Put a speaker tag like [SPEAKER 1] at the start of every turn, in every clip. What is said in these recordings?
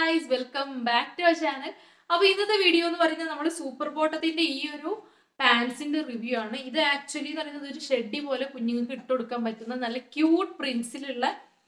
[SPEAKER 1] guys welcome back to അവർ channel അപ്പൊ ഇന്നത്തെ വീഡിയോ എന്ന് പറയുന്നത് നമ്മുടെ സൂപ്പർ ബോട്ടത്തിന്റെ ഈ ഒരു പാൻസിന്റെ റിവ്യൂ ആണ് ഇത് ആക്ച്വലി എന്ന് പറയുന്നത് ഒരു ഷെഡി പോലെ കുഞ്ഞുങ്ങൾക്ക് ഇട്ട് കൊടുക്കാൻ പറ്റുന്ന നല്ല ക്യൂട്ട് പ്രിന്റ്സിലുള്ള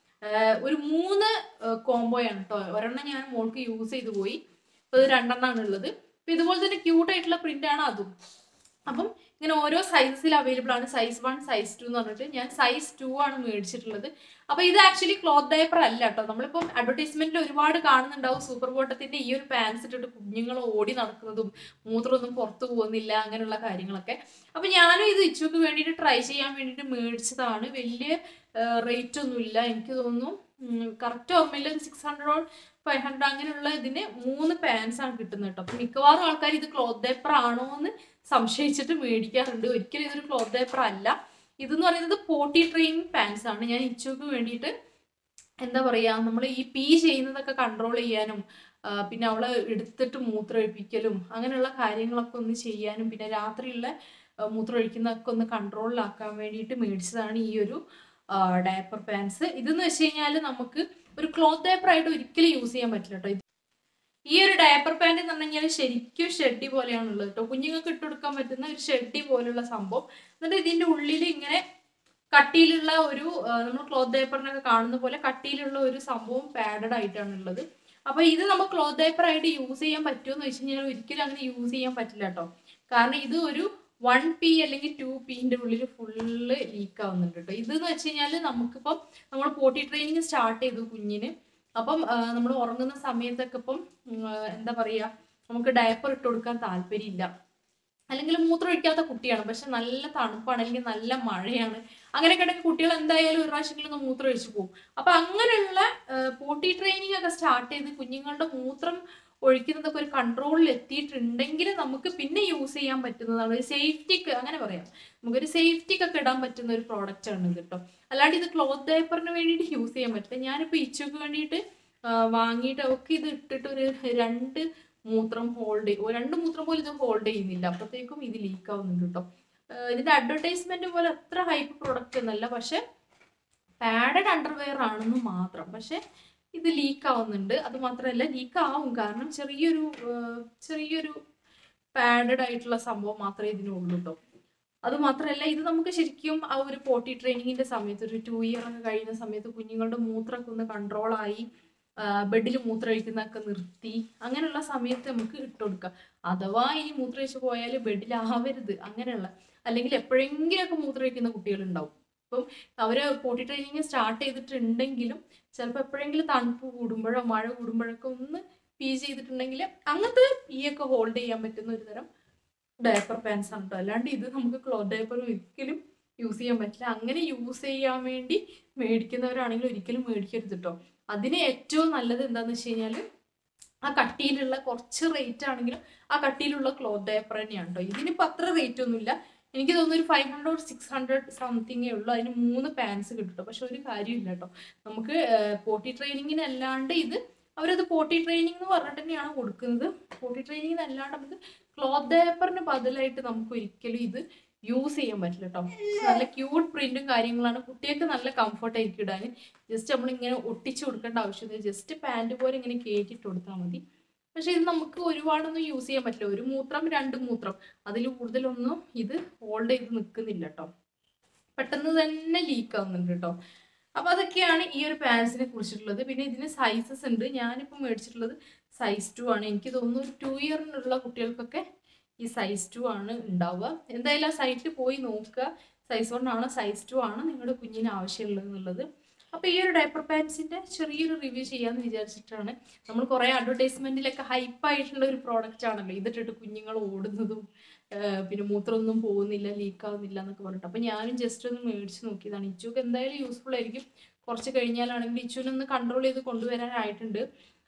[SPEAKER 1] ഒരു മൂന്ന് കോംബോയാണ് കേട്ടോ ഒരെണ്ണം ഞാൻ മോൾക്ക് യൂസ് ചെയ്ത് പോയി അപ്പൊ ഇത് രണ്ടെണ്ണമാണ് ഉള്ളത് അപ്പൊ ഇതുപോലെ തന്നെ ക്യൂട്ട് ആയിട്ടുള്ള പ്രിന്റ് ആണ് അതും അപ്പം ഇങ്ങനെ ഓരോ സൈസിൽ അവൈലബിൾ ആണ് സൈസ് വൺ സൈസ് ടു എന്ന് പറഞ്ഞിട്ട് ഞാൻ സൈസ് ടു ആണ് മേടിച്ചിട്ടുള്ളത് അപ്പൊ ഇത് ആക്ച്വലി ക്ലോത്ത് ഡയപ്പർ അല്ല കേട്ടോ നമ്മളിപ്പം അഡ്വർടൈസ്മെന്റിൽ ഒരുപാട് കാണുന്നുണ്ടാവും സൂപ്പർ ബോട്ടത്തിന്റെ ഈ ഒരു പാൻസ് ഇട്ടിട്ട് കുഞ്ഞുങ്ങൾ ഓടി നടക്കുന്നതും മൂത്രമൊന്നും പുറത്തു പോകുന്നില്ല അങ്ങനെയുള്ള കാര്യങ്ങളൊക്കെ അപ്പൊ ഞാനും ഇത് ഇച്ചുക്ക് വേണ്ടിയിട്ട് ട്രൈ ചെയ്യാൻ വേണ്ടിയിട്ട് മേടിച്ചതാണ് വലിയ റേറ്റ് ഒന്നുമില്ല എനിക്ക് തോന്നുന്നു കറക്റ്റ് ഓർമ്മയില്ല സിക്സ് ഹൺഡ്രഡ് ഫൈവ് ഹൺഡ്രഡ് അങ്ങനെയുള്ള ഇതിന് മൂന്ന് പാൻസ് ആണ് കിട്ടുന്നത് കേട്ടോ അപ്പൊ മിക്കവാറും ആൾക്കാർ ഇത് ക്ലോത്ത് ഡയപ്പർ ആണോ എന്ന് സംശയിച്ചിട്ട് മേടിക്കാറുണ്ട് ഒരിക്കലും ഇതൊരു ക്ലോത്ത് ഡയപ്പർ അല്ല ഇതെന്ന് പറയുന്നത് പോട്ടി ട്രെയിനിങ് പാൻസ് ആണ് ഞാൻ ഇച്ചുക്ക് വേണ്ടിയിട്ട് എന്താ പറയാ നമ്മൾ ഈ പീ ചെയ്യുന്നതൊക്കെ കൺട്രോൾ ചെയ്യാനും പിന്നെ അവളെ എടുത്തിട്ട് മൂത്രമൊഴിപ്പിക്കലും അങ്ങനെയുള്ള കാര്യങ്ങളൊക്കെ ഒന്ന് ചെയ്യാനും പിന്നെ രാത്രിയുള്ള മൂത്രമൊഴിക്കുന്നതൊക്കെ ഒന്ന് കൺട്രോളിലാക്കാൻ വേണ്ടിയിട്ട് മേടിച്ചതാണ് ഈ ഒരു ഡയപ്പർ പാൻസ് ഇതെന്ന് വെച്ച് കഴിഞ്ഞാൽ നമുക്ക് ഒരു ക്ലോത്ത് ഡയപ്പർ ആയിട്ട് ഒരിക്കലും യൂസ് ചെയ്യാൻ പറ്റില്ല കേട്ടോ ഈ ഒരു ഡയപ്പർ പാൻറ് എന്ന് പറഞ്ഞു കഴിഞ്ഞാൽ ശരിക്കും ഷെഡി പോലെയാണുള്ളത് കേട്ടോ കുഞ്ഞുങ്ങൾക്ക് ഇട്ടുകൊടുക്കാൻ പറ്റുന്ന ഒരു ഷെഡി പോലുള്ള സംഭവം എന്നിട്ട് ഇതിന്റെ ഉള്ളിൽ ഇങ്ങനെ കട്ടിയിലുള്ള ഒരു നമ്മൾ ക്ലോത്ത് ഡയപ്പറിനൊക്കെ കാണുന്ന പോലെ കട്ടിയിലുള്ള ഒരു സംഭവം പാഡഡ് ആയിട്ടാണ് ഉള്ളത് അപ്പൊ ഇത് നമ്മൾ ക്ലോത്ത് ഡയപ്പർ ആയിട്ട് യൂസ് ചെയ്യാൻ പറ്റുമോ എന്ന് വെച്ച് കഴിഞ്ഞാൽ ഒരിക്കലും അങ്ങനെ യൂസ് ചെയ്യാൻ പറ്റില്ല കേട്ടോ കാരണം ഇത് ഒരു വൺ പി അല്ലെങ്കിൽ ടു പിന്റെ ഉള്ളിൽ ഫുള്ള് ലീക്ക് ആവുന്നുണ്ട് കേട്ടോ ഇതെന്ന് വെച്ച് കഴിഞ്ഞാൽ നമുക്കിപ്പം നമ്മൾ പോട്ടി ട്രെയിനിങ് സ്റ്റാർട്ട് ചെയ്തു കുഞ്ഞിന് അപ്പം നമ്മൾ ഉറങ്ങുന്ന സമയത്തൊക്കെ ഇപ്പം എന്താ പറയുക നമുക്ക് ഡയപ്പർ ഇട്ട് കൊടുക്കാൻ താല്പര്യമില്ല അല്ലെങ്കിൽ മൂത്രമൊഴിക്കാത്ത കുട്ടിയാണ് പക്ഷെ നല്ല തണുപ്പാണ് അല്ലെങ്കിൽ നല്ല മഴയാണ് അങ്ങനെയൊക്കെ ഉണ്ടെങ്കിൽ കുട്ടികൾ എന്തായാലും ഒരു പ്രാവശ്യമെങ്കിലും ഒന്ന് മൂത്രമൊഴിച്ചു പോകും അപ്പൊ അങ്ങനെയുള്ള പോട്ടി ട്രെയിനിങ് ഒക്കെ സ്റ്റാർട്ട് ചെയ്ത് കുഞ്ഞുങ്ങളുടെ മൂത്രം ഒഴിക്കുന്നതൊക്കെ ഒരു കൺട്രോളിൽ എത്തിയിട്ടുണ്ടെങ്കിൽ നമുക്ക് പിന്നെ യൂസ് ചെയ്യാൻ പറ്റുന്നതാണ് ഒരു സേഫ്റ്റിക്ക് അങ്ങനെ പറയാം നമുക്കൊരു സേഫ്റ്റിക്കൊക്കെ ഇടാൻ പറ്റുന്ന ഒരു പ്രോഡക്റ്റ് ആണ് ഇത് കേട്ടോ അല്ലാണ്ട് ഇത് ക്ലോത്ത് ഡയപ്പറിന് വേണ്ടിയിട്ട് യൂസ് ചെയ്യാൻ പറ്റില്ല ഞാനിപ്പോൾ ഇച്ചക്ക് വേണ്ടിയിട്ട് വാങ്ങിയിട്ട് ഒക്കെ ഇത് ഇട്ടിട്ട് ഒരു രണ്ട് മൂത്രം ഹോൾഡ് ചെയ്യും രണ്ട് മൂത്രം പോലും ഇത് ഹോൾഡ് ചെയ്യുന്നില്ല അപ്പോഴത്തേക്കും ഇത് ലീക്ക് ആവുന്നുണ്ട് കേട്ടോ ഇതിന്റെ അഡ്വർടൈസ്മെന്റ് പോലെ അത്ര ഹൈപ്പ് പ്രോഡക്റ്റ് ഒന്നല്ല പക്ഷെ പാഡഡ് അണ്ടർവെയർ ആണെന്ന് മാത്രം പക്ഷെ ഇത് ലീക്ക് ആവുന്നുണ്ട് അത് മാത്രമല്ല ലീക്ക് ആവും കാരണം ചെറിയൊരു ചെറിയൊരു പാഡഡ് ആയിട്ടുള്ള സംഭവം മാത്രമേ ഇതിനുള്ളൂ കേട്ടോ അത് മാത്രമല്ല ഇത് നമുക്ക് ശരിക്കും ആ ഒരു പോട്ടി ട്രെയിനിങ്ങിന്റെ സമയത്ത് ഒരു ടു ഇയർ ഒക്കെ കഴിയുന്ന സമയത്ത് കുഞ്ഞുങ്ങളുടെ മൂത്രമൊക്കെ ഒന്ന് കൺട്രോൾ ആയി ബെഡിൽ മൂത്രമൊഴിക്കുന്നതൊക്കെ നിർത്തി അങ്ങനെയുള്ള സമയത്ത് നമുക്ക് ഇട്ടുകൊടുക്കാം അഥവാ ഇനി മൂത്രമൊഴിച്ച് പോയാൽ ബെഡിലാവരുത് അങ്ങനെയുള്ള അല്ലെങ്കിൽ എപ്പോഴെങ്കിലുമൊക്കെ മൂത്രമൊഴിക്കുന്ന കുട്ടികളുണ്ടാവും അപ്പം അവര് പോട്ടി ട്രെയിനിങ് സ്റ്റാർട്ട് ചെയ്തിട്ടുണ്ടെങ്കിലും ചിലപ്പോൾ എപ്പോഴെങ്കിലും തണുപ്പ് കൂടുമ്പോഴോ മഴ കൂടുമ്പോഴൊക്കെ ഒന്ന് പീ ചെയ്തിട്ടുണ്ടെങ്കിൽ അങ്ങനത്തെ പീയൊക്കെ ഹോൾഡ് ചെയ്യാൻ പറ്റുന്ന ഒരു തരം ഡയപ്പർ പാൻസ് ആണ് കേട്ടോ അല്ലാണ്ട് ഇത് നമുക്ക് ക്ലോത്ത് ഡയപ്പർ ഒരിക്കലും യൂസ് ചെയ്യാൻ പറ്റില്ല അങ്ങനെ യൂസ് ചെയ്യാൻ വേണ്ടി മേടിക്കുന്നവരാണെങ്കിൽ ഒരിക്കലും മേടിക്കരുത് കേട്ടോ അതിന് ഏറ്റവും നല്ലത് എന്താണെന്ന് വെച്ച് കഴിഞ്ഞാൽ ആ കട്ടിയിലുള്ള കുറച്ച് റേറ്റ് ആണെങ്കിലും ആ കട്ടിയിലുള്ള ക്ലോത്ത് ഡയപ്പർ തന്നെയാണ് കേട്ടോ ഇതിനിപ്പോൾ അത്ര റേറ്റ് ഒന്നുമില്ല എനിക്ക് തോന്നുന്നു ഒരു ഫൈവ് ഹൺഡ്രഡ് സിക്സ് ഹൺഡ്രഡ് സംതിങ്ങേ ഉള്ളൂ അതിന് മൂന്ന് പാൻസ് കിട്ടും പക്ഷെ ഒരു കാര്യമില്ല കേട്ടോ നമുക്ക് പോട്ടി ട്രെയിനിങ്ങിന് അല്ലാണ്ട് ഇത് അവരത് പോട്ടി ട്രെയിനിങ് എന്ന് പറഞ്ഞിട്ട് തന്നെയാണ് കൊടുക്കുന്നത് പോട്ടി ട്രെയിനിങ്ങിന് അല്ലാണ്ട് നമുക്ക് ക്ലോത്ത് ഡയപ്പറിന് ബദലായിട്ട് നമുക്ക് ഒരിക്കലും ഇത് യൂസ് ചെയ്യാൻ പറ്റില്ല കേട്ടോ നല്ല ക്യൂട്ട് പ്രിന്റും കാര്യങ്ങളാണ് കുട്ടികൾക്ക് നല്ല കംഫർട്ട് ആയിരിക്കും ഇടാൻ ജസ്റ്റ് നമ്മൾ ഇങ്ങനെ ഒട്ടിച്ചു കൊടുക്കേണ്ട ആവശ്യമില്ല ജസ്റ്റ് പാൻറ് പോലെ ഇങ്ങനെ കയറ്റിട്ട് കൊടുത്താൽ മതി പക്ഷെ ഇത് നമുക്ക് ഒരുപാടൊന്നും യൂസ് ചെയ്യാൻ പറ്റില്ല ഒരു മൂത്രം രണ്ട് മൂത്രം അതിൽ കൂടുതലൊന്നും ഇത് ഹോൾഡ് ചെയ്ത് നിൽക്കുന്നില്ല കേട്ടോ പെട്ടെന്ന് തന്നെ ലീക്ക് ആവുന്നുണ്ട് കേട്ടോ അപ്പൊ അതൊക്കെയാണ് ഈ ഒരു പാൻസിനെ കുറിച്ചിട്ടുള്ളത് പിന്നെ ഇതിന് സൈസസ് ഉണ്ട് ഞാനിപ്പോൾ മേടിച്ചിട്ടുള്ളത് സൈസ് ടു ആണ് എനിക്ക് തോന്നുന്നു ഒരു ടു ഇയറിനുള്ള കുട്ടികൾക്കൊക്കെ ഈ സൈസ് ടു ആണ് ഉണ്ടാവുക എന്തായാലും ആ സൈറ്റിൽ പോയി നോക്കുക സൈസ് വൺ ആണോ സൈസ് ടു ആണോ നിങ്ങളുടെ കുഞ്ഞിന് ആവശ്യമുള്ളത് എന്നുള്ളത് അപ്പോൾ ഈ ഒരു ഡയപ്പർ പാൻസിന്റെ ചെറിയൊരു റിവ്യൂ ചെയ്യാമെന്ന് വിചാരിച്ചിട്ടാണ് നമ്മൾ കുറേ അഡ്വർടൈസ്മെന്റിലൊക്കെ ഹൈപ്പായിട്ടുള്ള ഒരു പ്രോഡക്റ്റ് ആണല്ലോ ഇതിട്ടിട്ട് കുഞ്ഞുങ്ങൾ ഓടുന്നതും പിന്നെ മൂത്രമൊന്നും പോകുന്നില്ല ലീക്ക് ആവുന്നില്ല എന്നൊക്കെ പറഞ്ഞിട്ട് അപ്പോൾ ഞാനും ജസ്റ്റ് ഒന്ന് മേടിച്ച് നോക്കിയതാണ് ഇച്ചുക്ക് എന്തായാലും യൂസ്ഫുൾ ആയിരിക്കും കുറച്ച് കഴിഞ്ഞാലാണെങ്കിൽ ഇച്ചുവിനൊന്ന് കൺട്രോൾ ചെയ്ത് കൊണ്ടുവരാനായിട്ടുണ്ട്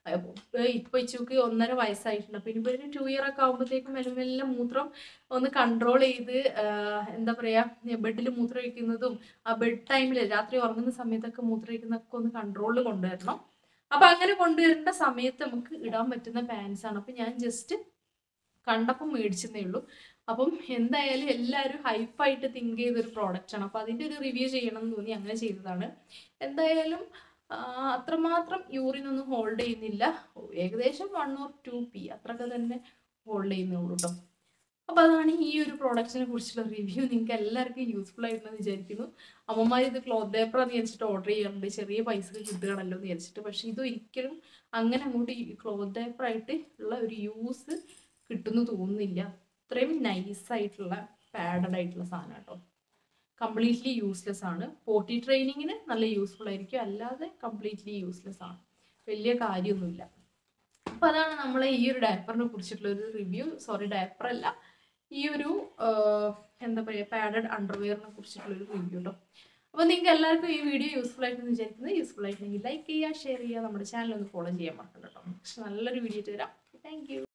[SPEAKER 1] ഇപ്പൊ ഇച്ചുക്ക് ഒന്നര വയസ്സായിട്ടുണ്ട് അപ്പൊ ഇനിയിപ്പോ ഒരു ടു ഇയർ ഒക്കെ ആകുമ്പോഴത്തേക്കും മെല്ലെ മെല്ലെ മൂത്രം ഒന്ന് കൺട്രോൾ ചെയ്ത് എന്താ പറയാ ബെഡിൽ മൂത്രം ഒഴിക്കുന്നതും ആ ബെഡ് ടൈമിൽ രാത്രി ഉറങ്ങുന്ന സമയത്തൊക്കെ മൂത്രം ഒഴിക്കുന്നതൊക്കെ ഒന്ന് കൺട്രോളിൽ കൊണ്ടുവരണം അപ്പൊ അങ്ങനെ കൊണ്ടുവരേണ്ട സമയത്ത് നമുക്ക് ഇടാൻ പറ്റുന്ന പാൻസ് ആണ് അപ്പൊ ഞാൻ ജസ്റ്റ് കണ്ടപ്പം മേടിച്ചതേ ഉള്ളൂ അപ്പം എന്തായാലും എല്ലാവരും ഹൈപ്പായിട്ട് തിങ്ക് ചെയ്തൊരു പ്രോഡക്റ്റ് ആണ് അപ്പം അതിൻ്റെ ഒരു റിവ്യൂ ചെയ്യണം എന്ന് തോന്നി അങ്ങനെ ചെയ്തതാണ് എന്തായാലും അത്രമാത്രം യൂറിൻ ഒന്നും ഹോൾഡ് ചെയ്യുന്നില്ല ഏകദേശം വൺ ഓർ ടു പി അത്രയൊക്കെ തന്നെ ഹോൾഡ് ചെയ്യുന്നുള്ളൂ കേട്ടോ അപ്പോൾ അതാണ് ഈ ഒരു പ്രോഡക്റ്റിനെ കുറിച്ചുള്ള റിവ്യൂ നിങ്ങൾക്ക് എല്ലാവർക്കും യൂസ്ഫുൾ ആയിട്ടുണ്ടെന്ന് വിചാരിക്കുന്നു അമ്മമാർ ഇത് ക്ലോത്ത് പേപ്പർ എന്ന് വിചാരിച്ചിട്ട് ഓർഡർ ചെയ്യാറുണ്ട് ചെറിയ പൈസ കിട്ടുകയാണല്ലോ എന്ന് വിചാരിച്ചിട്ട് പക്ഷേ ഇത് ഒരിക്കലും അങ്ങനെ അങ്ങോട്ട് ക്ലോത്ത് പേപ്പർ ആയിട്ട് ഉള്ള ഒരു യൂസ് കിട്ടുന്നു തോന്നുന്നില്ല അത്രയും നൈസായിട്ടുള്ള പാഡഡ് ആയിട്ടുള്ള സാധനം കേട്ടോ കംപ്ലീറ്റ്ലി യൂസ്ലെസ് ആണ് പോട്ടി ട്രെയിനിങ്ങിന് നല്ല യൂസ്ഫുൾ ആയിരിക്കും അല്ലാതെ കംപ്ലീറ്റ്ലി യൂസ്ലെസ് ആണ് വലിയ കാര്യമൊന്നുമില്ല അപ്പോൾ അതാണ് നമ്മളെ ഈ ഒരു ഡയപ്പറിനെ കുറിച്ചിട്ടുള്ള ഒരു റിവ്യൂ സോറി ഡയപ്പർ അല്ല ഈ ഒരു എന്താ പറയുക പാഡഡ് അണ്ടർവെയറിനെ കുറിച്ചിട്ടുള്ള ഒരു റിവ്യൂ കേട്ടോ അപ്പോൾ നിങ്ങൾക്ക് എല്ലാവർക്കും ഈ വീഡിയോ യൂസ്ഫുൾ ആയിട്ടെന്ന് വിചാരിക്കുന്നത് യൂസ്ഫുൾ ആയിട്ടുണ്ടെങ്കിൽ ലൈക്ക് ചെയ്യുക ഷെയർ ചെയ്യുക നമ്മുടെ ചാനൽ ഒന്ന് ഫോളോ ചെയ്യാൻ മറക്കണ്ട കേട്ടോ പക്ഷെ നല്ലൊരു വീഡിയോ തരാം താങ്ക്